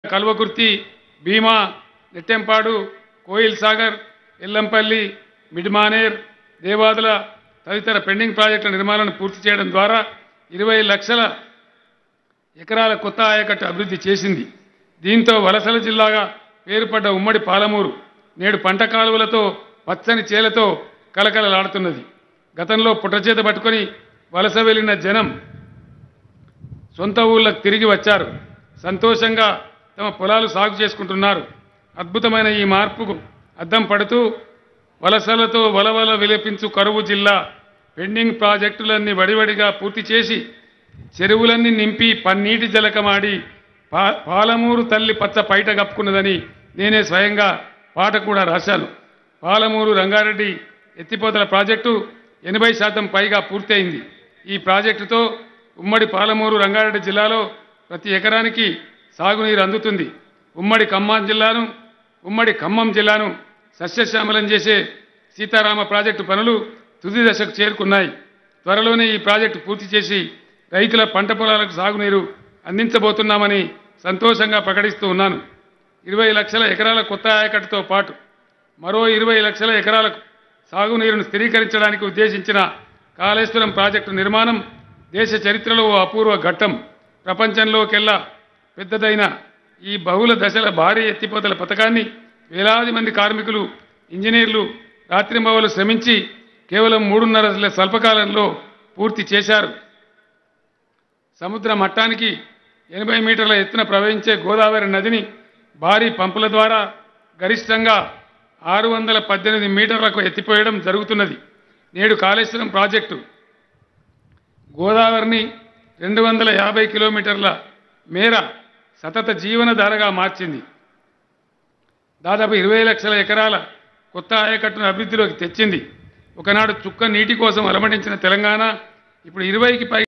కల్వకుర్తి భీమా నెట్టెంపాడు కోయిల్ సాగర్ ఎల్లంపల్లి మిడ్మానేర్ దేవాదుల తదితర పెండింగ్ ప్రాజెక్టుల నిర్మాణాలను పూర్తి చేయడం ద్వారా ఇరవై లక్షల ఎకరాల కొత్త ఆయకట్టు అభివృద్ధి చేసింది దీంతో వలసల జిల్లాగా పేరుపడ్డ ఉమ్మడి పాలమూరు నేడు పంట కాలువలతో పచ్చని చేలతో కలకలలాడుతున్నది గతంలో పుట్టచేత పట్టుకొని వలస వెళ్ళిన జనం సొంత ఊళ్ళకు తిరిగి వచ్చారు సంతోషంగా తమ పొలాలు సాగు చేసుకుంటున్నారు అద్భుతమైన ఈ మార్పుకు అద్దం పడుతూ వలసలతో వలవల విలపించు కరువు జిల్లా పెండింగ్ ప్రాజెక్టులన్నీ వడివడిగా పూర్తి చేసి చెరువులన్నీ నింపి పన్నీటి జలకమాడి పా పాలమూరు తల్లి పచ్చ పైట కప్పుకున్నదని నేనే స్వయంగా పాట కూడా రాశాను పాలమూరు రంగారెడ్డి ఎత్తిపోతల ప్రాజెక్టు ఎనభై శాతం పైగా పూర్తయింది ఈ ప్రాజెక్టుతో ఉమ్మడి పాలమూరు రంగారెడ్డి జిల్లాలో ప్రతి ఎకరానికి సాగునీరు అందుతుంది ఉమ్మడి ఖమ్మం జిల్లాను ఉమ్మడి ఖమ్మం జిల్లాను సస్యశ్యామలం చేసే సీతారామ ప్రాజెక్టు పనులు తుది దశకు చేరుకున్నాయి త్వరలోనే ఈ ప్రాజెక్టు పూర్తి చేసి రైతుల పంట పొలాలకు సాగునీరు అందించబోతున్నామని సంతోషంగా ప్రకటిస్తూ ఉన్నాను ఇరవై లక్షల ఎకరాల కొత్త ఆయకట్టుతో పాటు మరో ఇరవై లక్షల ఎకరాలకు సాగునీరును స్థిరీకరించడానికి ఉద్దేశించిన కాళేశ్వరం ప్రాజెక్టు నిర్మాణం దేశ చరిత్రలో ఓ అపూర్వ ఘట్టం ప్రపంచంలోకెల్లా పెద్దదైన ఈ బహుళ దశల భారీ ఎత్తిపోతల పథకాన్ని వేలాది మంది కార్మికులు ఇంజనీర్లు రాత్రింబవలు శ్రమించి కేవలం మూడున్నర స్వల్పకాలంలో పూర్తి చేశారు సముద్ర మట్టానికి ఎనభై మీటర్ల ఎత్తున ప్రవహించే గోదావరి నదిని భారీ పంపుల ద్వారా గరిష్టంగా ఆరు వందల పద్దెనిమిది మీటర్లకు ఎత్తిపోయడం జరుగుతున్నది నేడు కాళేశ్వరం ప్రాజెక్టు గోదావరిని రెండు వందల యాభై కిలోమీటర్ల మేర సతత జీవనధారగా మార్చింది దాదాపు ఇరవై లక్షల ఎకరాల కొత్త ఆయకట్టును అభివృద్ధిలోకి తెచ్చింది ఒకనాడు చుక్క నీటి కోసం అలమటించిన తెలంగాణ ఇప్పుడు ఇరవైకి పై